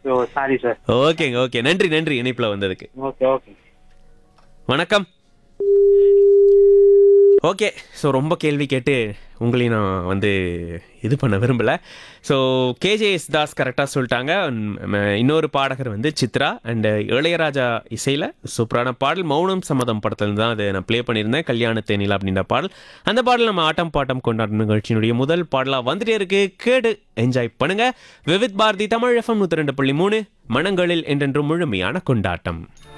ஓ sorry sir ஓகேங்க okay நன்றி நன்றி இணைப்புல வந்ததுக்கு ஓகே ஓகே வணக்கம் ஓகே ஸோ ரொம்ப கேள்வி கேட்டு உங்களையும் நான் வந்து இது பண்ண விரும்பலை ஸோ கேஜேஎஸ் தாஸ் கரெக்டாக சொல்லிட்டாங்க உம், இன்னொரு பாடகர் வந்து சித்ரா அண்டு இளையராஜா இசையில் சூப்பரான பாடல் மௌனம் சம்மதம் படத்தில் தான் அதை நான் ப்ளே பண்ணியிருந்தேன் கல்யாண தேனிலா அப்படின்ற பாடல் அந்த பாடல் நம்ம ஆட்டம் பாட்டம் கொண்டாடும் நிகழ்ச்சியினுடைய முதல் பாடலாக வந்துட்டே இருக்கு கேடு என்ஜாய் பண்ணுங்க விவித் பாரதி தமிழ் எஃப்எம் நூற்றி ரெண்டு புள்ளி மூணு மனங்களில் என்றென்றும் முழுமையான கொண்டாட்டம்